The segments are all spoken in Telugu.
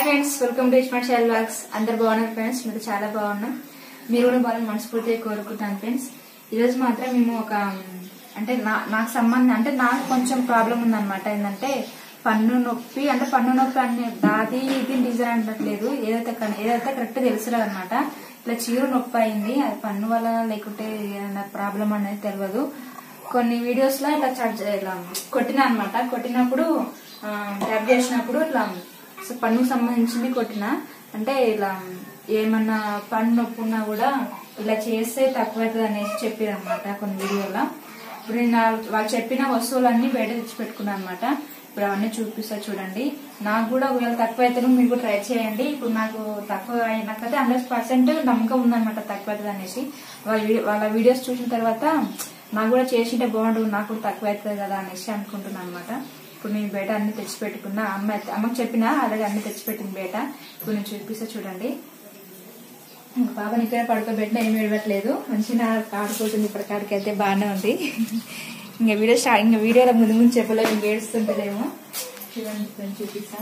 Friends welcome to Ismart Shail blogs అందరు బాగున్నారు ఫ్రెండ్స్ మీరు చాలా బాగున్నాం మీరు కూడా బాగా మనస్ఫూర్తిగా కోరుకుంటాను ఫ్రెండ్స్ ఈరోజు మాత్రం మేము ఒక అంటే నా- నాకు సంబంధం అంటే నాకు కొంచెం ప్రాబ్లం ఉందన్నమాట ఏంటంటే పన్ను నొప్పి అంటే పన్ను నొప్పి అనే దాది ఇది డిజైన్ అంటట్లేదు ఏదైతే కన్- ఏదైతే కరెక్ట్ తెలుసులేదు అనమాట ఇట్లా చీరు నొప్పి అయింది అది పన్ను వల్ల లేకుంటే ఏదైనా ప్రాబ్లం అనేది తెలియదు కొన్ని వీడియోస్ లో ఇట్లా చడ్ ఇట్లా కొట్టిన అనమాట కొట్టినప్పుడు ట్యాప్ చేసినప్పుడు ఇట్లా సో పన్నుకు సంబంధించింది కొట్టిన అంటే ఇలా ఏమన్నా పన్ను నొప్పి ఉన్నా కూడా ఇలా చేస్తే తక్కువ అవుతుంది అనేసి చెప్పారు అనమాట కొన్ని వీడియోలో ఇప్పుడు నేను ఆ- వాళ్ళు చెప్పిన వస్తువులన్నీ బయట తెచ్చి పెట్టుకున్నాను అనమాట ఇప్పుడు అవన్నీ చూపిస్తా చూడండి నాకు కూడా ఒకవేళ తక్కువ అయితే మీరు కూడా ట్రై చేయండి ఇప్పుడు నాకు తక్కువ అయి- నాకైతే హండ్రెడ్ పర్సెంట్ నమ్మకం ఉందన్నమాట తక్కువ అవుతుంది అనేసి వాళ్ళ వీ- వాళ్ళ వీడియోస్ చూసిన తర్వాత నాకు కూడా చేసింటే బాగుండు నాకు కూడా తక్కువ అవుతుంది కదా అనేసి అనుకుంటున్నాను అనమాట ఇప్పుడు నేను బయట అన్ని తెచ్చి పెట్టుకున్నా అమ్మ అయితే- అమ్మకి చెప్పినా ఆల్రెడీ అన్ని తెచ్చి పెట్టింది బయట ఇప్పుడు నేను చూపిస్తా చూడండి ఇంకా బాబాని ఇక్కడ పడుకోబెట్టినా ఏమి ఇవ్వట్లేదు మంచిగా ఆడుకుంటుంది ఇప్పటికాడికి అయితే బాగానే ఉంది ఇంకా వీడియో స్టార్ట్ ఇంకా వీడియోలో ముందు ముందు చెప్పలేదు ఇంక ఏడుస్తుంటదేమో చూడండి కొంచెం చూపిస్తా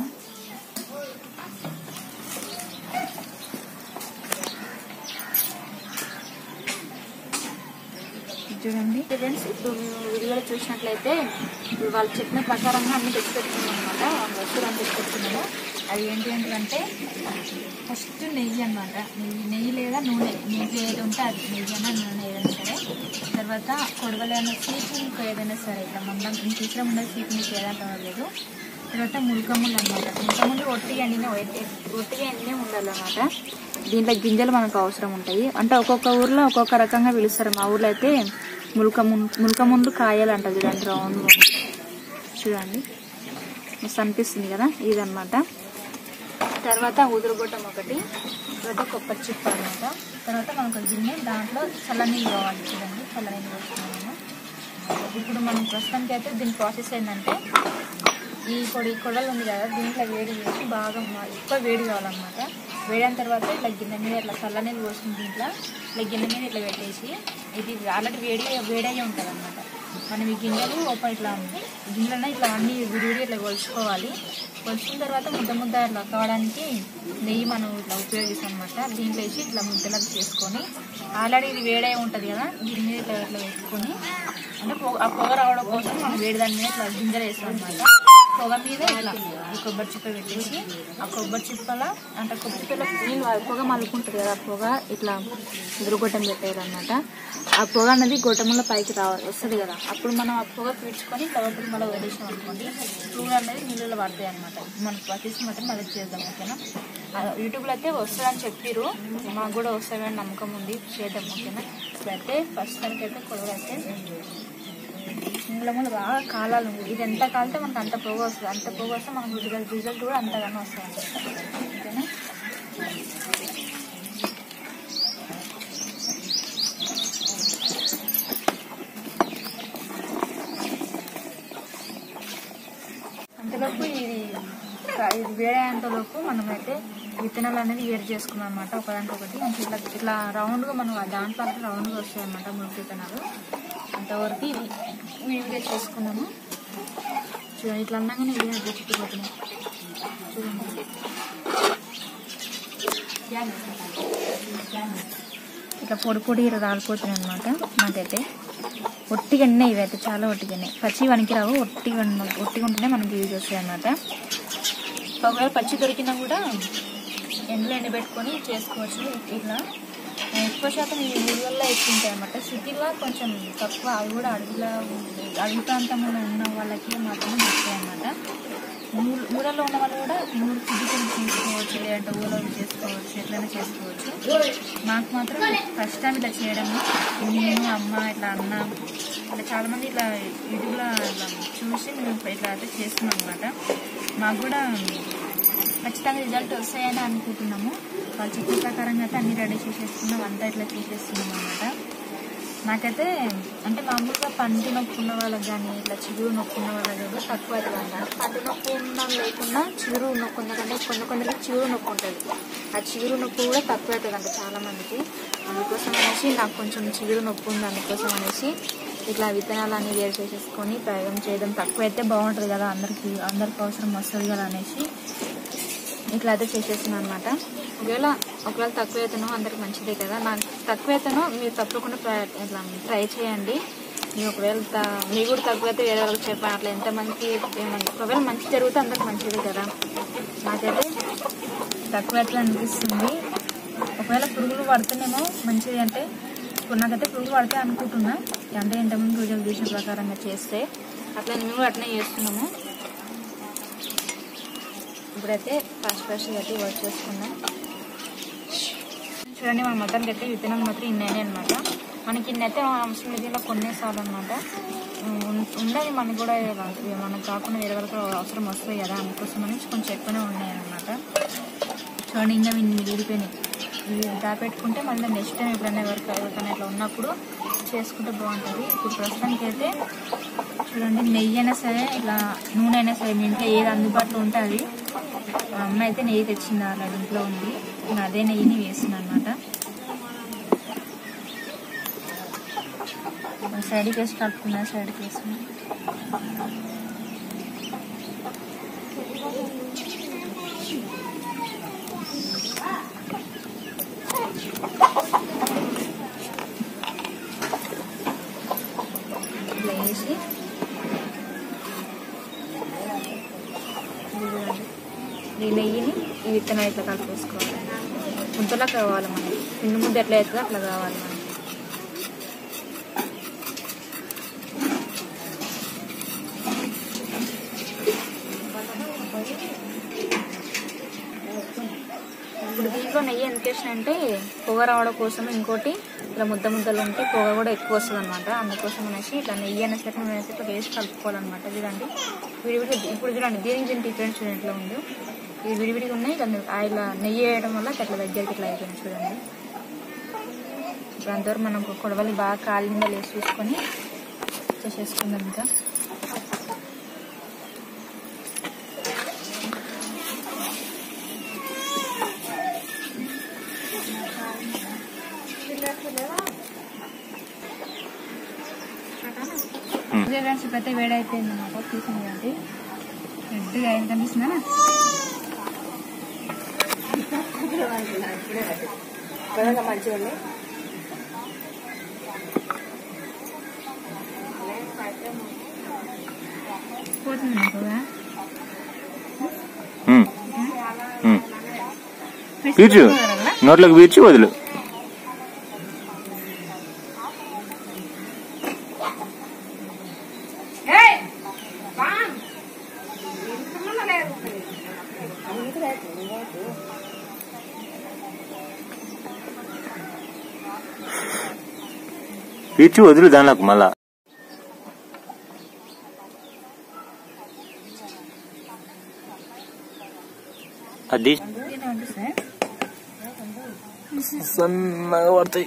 చూడండి ఫ్రెండ్స్ ఇప్పుడు మేము వీడియోలో చూసినట్లయితే ఇప్పుడు వాళ్ళు చెప్పిన ప్రకారంగా అన్ని తెచ్చి పెట్టుకున్నాం అనమాట వస్తువులు అన్ని తెచ్చి పెట్టుకున్నాము అవి ఏంటి ఏంటంటే ఫస్ట్ నెయ్యి అనమాట నెయ్యి నెయ్యి లేదా నూనె నెయ్యి ఏది ఉంటే అది నెయ్యి అన్నా నూనె ఏదైనా సరే తర్వాత కొడవలైన సీపు ఇంకా ఏదైనా సరే ఇట్లా మందం ఇంక ఇష్టం ఉండదు సీపు మీకు ఏదంటే లేదు తర్వాత ములకములు అనమాట ములకములు ఒట్టిగా ఎండినే ఒట్టిగా ఎండినే ఉండాలన్నమాట దీంట్లో గింజలు మనకు అవసరం ఉంటాయి అంటే ఒక్కొక్క ఊర్లో ఒక్కొక్క రకంగా పిలుస్తారు మా ఊర్లో అయితే ములకము ములకముందు కాయలు అంట చూడండి రౌండ్ చూడండి మస్తు అనిపిస్తుంది కదా ఇదన్నమాట తర్వాత ఉదురుగొట్టం ఒకటి తర్వాత కొబ్బరి చిప్ప అనమాట తర్వాత మనకు గిన్నె దాంట్లో చల్లనీళ్ళు కావాలి చూడండి చల్లనీళ్ళు పోసుకున్నాము ఇప్పుడు మనం ప్రస్తుతానికి అయితే దీని ప్రాసెస్ ఏంటంటే ఈ పొడి కొడలు ఉంది కదా దీంట్లో వేడి చేసి బాగా మా- ఎక్కువ వేడి కావాలన్నమాట వేడిన తర్వాత ఇట్లా గిన్నె మీద ఇట్లా చల్లనీళ్ళు పోసుకుని దీంట్లో ఇట్లా గిన్నె మీద ఇట్లా పెట్టేసి ఇది ఆల్రెడీ వేడి వేడయ్యే ఉంటుంది అనమాట మనం ఈ గిన్నెలు ఒక ఇట్లా గిన్నెలనే ఇట్లా అన్ని విడివిడి ఇట్లా కొలుచుకోవాలి కొలుచుకున్న తర్వాత ముద్ద ముద్ద ఇట్లా కావడానికి నెయ్యి మనం ఇట్లా ఉపయోగిస్తాం అనమాట దీంట్లో వేసి ఇట్లా ముద్దలకు చేసుకొని ఆల్రెడీ ఇది వేడై ఉంటుంది కదా దీని మీద ఇట్లా ఇట్లా వేసుకొని అంటే పొగ ఆ పొగ రావడం కోసం మనం వేడి దాని మీద ఇట్లా గింజలు వేస్తాం అనమాట పొగ మీద ఇట్లా ఈ కొబ్బరి చిప్ప పెట్టేసి ఆ కొబ్బరి చిప్పల అంటే కొబ్బరి చిప్పలో నీళ్ళు ఆ పొగ మలుకుంటుంది కదా ఆ పొగ ఇట్లా ఎదురుగొట్టం పెట్టేయాలన్నమాట ఆ పొగ అనేది గొట్టంలో పైకి రావాలి వస్తుంది కదా అప్పుడు మనం ఆ పొగ పీల్చుకొని తర్వాత మళ్ళీ వదిలేసాం అనుకోండి పురుగులు అనేది నీళ్ళలో పడతాయి అనమాట మనకు పట్టించి మాత్రం మళ్ళీ చేద్దాం ఓకేనా ఆ యూట్యూబ్లో అయితే వస్తుందని చెప్పిరు మాకు కూడా వస్తామని నమ్మకం ఉంది చేద్దాం ఓకేనా ఇప్పుడైతే ప్రస్తుతానికి అయితే కొడవలు అయితే మూల బాగా కాలాలు ఉంది ఇది ఎంత కాలితే మనకు అంత పొగ వస్తుంది అంత పొగ వస్తే మనకు రిజల్ట్ రిజల్ట్ కూడా అంతగానో వస్తుంది ఓకేనా అంతలోపు ఇది ఇది వేడేంతలోపు మనమైతే విత్తనాలు అనేది వేరు చేసుకున్నాం అనమాట ఒకదానికొకటి అంటే ఇట్లా ఇట్లా రౌండ్గా మనం ఆ దాంట్లో అంటే రౌండ్గా వస్తాయి అనమాట మురికి విత్తనాలు అంతవరకు ఇవి విడివిడిగా చేసుకున్నాము చూడండి ఇట్లా అన్నాగానే ఇవి అట్లా చుట్టుపోతున్నాయి చూడండి ఇట్లా పొడి పొడి రాలిపోతున్నాయి అనమాట నాకైతే ఒట్టిగా ఇవైతే చాలా ఒట్టిగా పచ్చి వనికి రావు ఒట్టిగా ఉన్న- ఒట్టిగా ఉంటేనే మనకి యూజ్ వస్తాయి అనమాట ఒకవేళ పచ్చి దొరికినా కూడా ఎండలో ఎండబెట్టుకొని చేసుకోవచ్చు ఇట్లా ఎక్కువ శాతం ఈ ఊళ్ళల్లో ఎక్కువ ఉంటాయి అనమాట సిటీలో కొంచెం తక్కువ అవి కూడా అడవిలో అడవి ప్రాంతంలో ఉన్న వాళ్ళకి మాత్రమే దొరుకుతాయి అనమాట ఊరు- ఊళ్ళలో ఉన్న వాళ్ళు కూడా నూరు చిక్కులు తీసుకోవచ్చు లేదంటే ఊళ్ళో చేసుకోవచ్చు ఎట్లైనా చేసుకోవచ్చు మాకు మాత్రం ఫస్ట్ టైం ఇట్లా చేయడము నేను అమ్మ ఇట్లా అన్న ఇట్లా చాలా మంది ఇట్లా యూట్యూబ్లో ఇట్లా చూసి మేము ఇట్లా అయితే చేస్తున్నాం అనమాట మాకు కూడా ఖచ్చితంగా రిజల్ట్ వస్తాయని అనుకుంటున్నాము వాళ్ళు చెప్పిన ప్రకారంగా అయితే అన్ని రెడీ చేసేస్తున్నాం అంతా ఇట్లా చేసేస్తున్నాం అనమాట నాకైతే అంటే మామూలుగా పంటి నొప్పి ఉన్న వాళ్ళకి కానీ ఇట్లా చిగురు నొప్పి ఉన్న వాళ్ళకి కూడా తక్కువ అవుతుంది అన్నమాట పంటి నొప్పి ఉన్న లేకుండా చిగురు నొప్పి ఉన్న కంటే కొన్ని కొందరికి చిగురు నొప్పి ఉంటుంది ఆ చిగురు నొప్పి కూడా తక్కువ అవుతుంది అంట చాలా మందికి అందుకోసం అనేసి నాకు కొంచెం చిగురు నొప్పి ఉంది అందుకోసం అనేసి ఇట్లా విత్తనాలు అన్ని వేరు చేసేసుకొని ప్రయోగం చేయడం తక్కువ అయితే బాగుంటుంది కదా అందరికి అందరికి అవసరం వస్తుంది కదా అనేసి ఇట్లా అయితే చేసేస్తున్నాను అనమాట ఒకవేళ ఒకవేళ తక్కువ అవుతానో అందరికి మంచిదే కదా నాకు తక్కువ అవుతానో మీరు తప్పకుండా ట్రై- ఇట్లా ట్రై చేయండి మీరు ఒకవేళ త- మీకు కూడా తక్కువ అయితే వేరే వాళ్ళకి చెప్పండి అట్లా ఎంతమందికి ఏమన్నా ఒకవేళ మంచి జరిగితే అందరికి మంచిదే కదా నాకైతే తక్కువ అయితే అనిపిస్తుంది ఒకవేళ పురుగులు పడుతున్నామో మంచిది అంటే ఇప్పుడు నాకైతే పురుగులు పడితే అనుకుంటున్నా అంటే ఇంతకుముందు వీడియోలు చూసిన ప్రకారంగా చేస్తే అట్లా మేము కూడా అట్లనే చేస్తున్నాము ఇప్పుడైతే ఫస్ట్ ఫస్ట్ అయితే వర్క్ చేసుకున్నాం చూడండి మన మొత్తానికి అయితే విత్తనాలు మాత్రం ఇన్నాయి అనమాట మనకి ఇన్ని అయితే అవసరం లేదు ఇలా కొన్నేసార్లు అనమాట ఉండదు మనకి కూడా ఇలా మనకు కాకుండా వేరే వాళ్ళకి అవసరం వస్తాయి కదా అందుకోసమని కొంచెం ఎక్కువనే ఉన్నాయి అనమాట చూడండి ఇంకా ఇన్ని విడిపోయినాయి ఇవి దాపెట్టుకుంటే మళ్ళీ నెక్స్ట్ టైం ఎప్పుడైనా ఎవరికి ఎవరికైనా ఇట్లా ఉన్నప్పుడు చేసుకుంటే బాగుంటుంది ఇప్పుడు ప్రస్తుతానికి అయితే చూడండి నెయ్యి అయినా సరే ఇట్లా నూనె అయినా సరే మీ ఇంట్లో ఏది అందుబాటులో ఉంటే అది మా అమ్మ అయితే నెయ్యి తెచ్చింది అలా ఇంట్లో ఉంది ఇంకా అదే నెయ్యిని వేసింది అనమాట సైడ్కి వేసి కలుపుకున్నా సైడ్కి వేసి ఇట్లా వేసి ఈ నెయ్యిని ఈ విత్తనాలు ఇట్లా కలిపేసుకోవాలి ముద్దలా కావాలి మనకి పిండి ముద్ద ఎట్లా అవుతుందో అట్లా కావాలి మనకి ఇప్పుడు దీంట్లో నెయ్యి ఎంత వేసిన అంటే పొగ రావడం కోసం ఇంకోటి ఇలా ముద్ద ముద్దలు ఉంటే పొగ కూడా ఎక్కువ వస్తుంది అనమాట అందుకోసం అనేసి ఇట్లా నెయ్యి అనే సరే నూనె అనేసి ఇట్లా వేసి కలుపుకోవాలన్నమాట చూడండి విడివిడి ఇప్పుడు చూడండి దీనికి దీనికి డిఫరెన్స్ చూడండి ఎట్లా ఉంది ఇది విడివిడిగా ఉన్నాయి ఇలా ఆయిల్ నెయ్యి వేయడం వల్ల అట్లా దగ్గరికి ఇట్లా అయిపోయింది చూడండి ఇప్పుడు అంతవరకు మనం కొడవలి బాగా కాలిందా లేసి చూసుకొని చేసేసుకుందాం ఇంకా ఫ్రెండ్స్ ఇప్పుడైతే వేడైపోయింది అనమాట తీసింది అండి రెడ్గా ఏం కనిపిస్తుందా మంచిగా ఉంది పోతుంది ఎక్కువగా ఉమ్. ఉమ్. పీచు నోట్లోకి పీల్చి వదులు పీల్చి వదులు దానిలోకి మళ్ళా అది ఉంది సార్ సన్నగా పడతాయి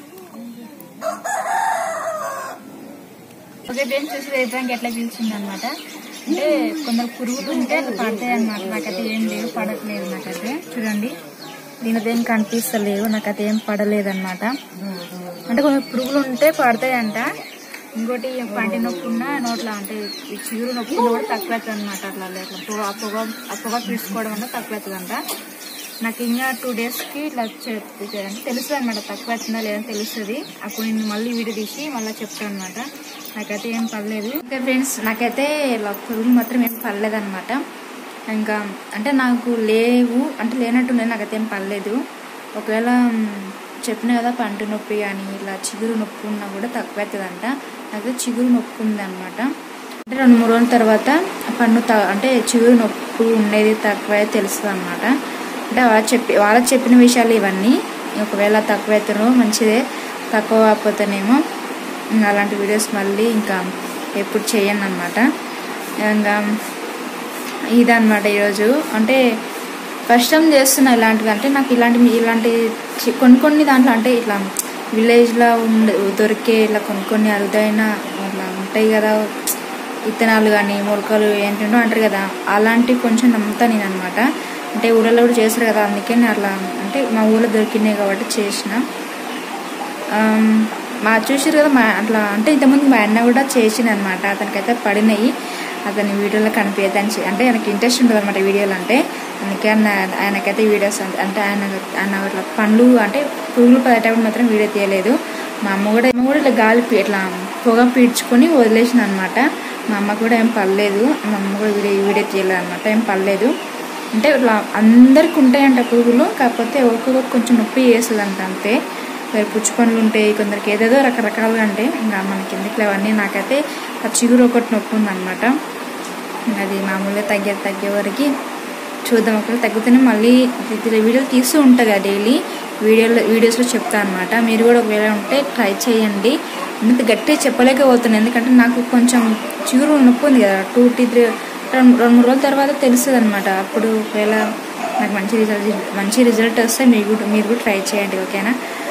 ఓకే బేన్ చూసి రేపడానికి ఎట్లా పిలిచింది అనమాట అంటే కొందరు పురుగులు ఉంటే అట్లా పడతాయి అనమాట నాకైతే ఏం లేవు పడట్లేదు నాకైతే చూడండి దీనితో ఏం కనిపిస్తలేవు నాకైతే ఏం పడలేదు అనమాట అంటే కొంచెం పురుగులు ఉంటే పడతాయంట ఇంకోటి పంటి నొప్పి ఉన్నా నోట్లో అంటే ఈ చిగురు నొప్పి ఉన్నా కూడా తక్కువ అవుతుంది అనమాట అట్లా అట్లా పొగ ఆ పొగ ఆ పొగ తీసుకోవడం వల్ల తక్కువ అవుతుందంట నాకు ఇంకా టూ డేస్కి ఇట్లా చె- అంటే తెలుస్తుంది అనమాట తక్కువ అవుతుందా లేదని తెలుస్తుంది అప్పుడు నేను మళ్ళీ వీడియో తీసి మళ్ళీ చెప్తాను అనమాట నాకైతే ఏం పర్లేదు ఓకే ఫ్రెండ్స్ నాకైతే ఇలా పురుగులు మాత్రం ఏం పర్లేదు అనమాట ఇంకా అంటే నాకు లేవు అంటే లేనట్టున్నాయి నాకైతే ఏం పర్లేదు ఒకవేళ మ్, చెప్పిన కదా పంటి నొప్పి కానీ ఇలా చిగురు నొప్పి ఉన్నా కూడా తక్కువ అవుతుందంట నాకైతే చిగురు నొప్పి ఉందన్నమాట అంటే రెండు మూడు రోజుల తర్వాత పన్ను త అంటే చిగురు నొప్పి ఉండేది తక్కువ తెలుస్తుంది అనమాట అంటే వాళ్ళు చెప్పి వాళ్ళకి చెప్పిన విషయాలు ఇవన్నీ ఒకవేళ తక్కువ అవుతానో మంచిదే తక్కువ కాకపోతేనేమో ఇంకా అలాంటి వీడియోస్ మళ్ళీ ఇంకా ఎప్పుడు చేయను అనమాట ఇంకా ఇదన్నమాట ఈరోజు అంటే ఫస్ట్ టైం చేస్తున్నా ఇలాంటివి అంటే నాకు ఇలాంటి ఇలాంటి చి- కొన్ని కొన్ని దాంట్లో అంటే ఇట్లా విలేజ్లో ఉండే దొరికే ఇట్లా కొన్ని కొన్ని అరుదైన అట్లా ఉంటాయి కదా విత్తనాలు కానీ మొలకలు ఏంటంటో అంటారు కదా అలాంటివి కొంచెం నమ్ముతా నేను అనమాట అంటే ఊళ్ళలో కూడా చేస్తారు కదా అందుకే నేను అట్లా అంటే మా ఊళ్ళో దొరికినాయి కాబట్టి చేసిన ఆమ్, మా చూసారు కదా మా అట్లా అంటే ఇంతకుముందు మా అన్న కూడా చేసింది అనమాట అతనికైతే పడినాయి అతని వీడియోలో కనిపించదని చె- అంటే నాకు ఇంట్రెస్ట్ ఉంటుంది అనమాట వీడియోలు అంటే అందుకే ఆయన ఆయనకైతే వీడియోస్ అంటే అంటే ఆయన ఆయన ఇట్లా పండ్లు అంటే పురుగులు పడేటప్పుడు మాత్రం వీడియో తీయలేదు మా అమ్మ కూడా అమ్మ కూడా ఇట్లా గాలి పీ- ఇట్లా పొగ పీడ్చుకొని వదిలేసిన అనమాట మా అమ్మ కూడా ఏం పర్లేదు మా అమ్మ కూడా వీడియో వీడియో తీయలేదు అనమాట ఏం పర్లేదు అంటే ఇట్లా అందరికి ఉంటాయంట పురుగులు కాకపోతే ఒక్కొక్కరికి కొంచెం నొప్పి చేస్తుంది అంట అంతే వేరే పుచ్చు పనులు ఉంటాయి కొందరికి ఏదేదో రకరకాలుగా అంటే ఇంకా మనకి ఎందుకు అవన్నీ నాకైతే ఆ చిగురు ఒకటి నొప్పి ఉందన్నమాట అది మామూలుగా తగ్గే తగ్గే వరకు చూద్దాం ఒకవేళ తగ్గుతూనే మళ్ళీ ఇది వీడియోలు తీస్తూ ఉంటుంది డైలీ వీడియోలో వీడియోస్లో చెప్తా అనమాట మీరు కూడా ఒకవేళ ఉంటే ట్రై చేయండి ఇంత గట్టిగా చెప్పలేకపోతున్నాను ఎందుకంటే నాకు కొంచెం చిగురు నొప్పి ఉంది కదా టూ టీ త్రీ రెండు రెండు మూడు రోజుల తర్వాత తెలుస్తుంది అనమాట అప్పుడు ఒకవేళ నాకు మంచి రిజల్ట్ మంచి రిజల్ట్ వస్తే మీరు కూడా మీరు కూడా ట్రై చేయండి ఓకేనా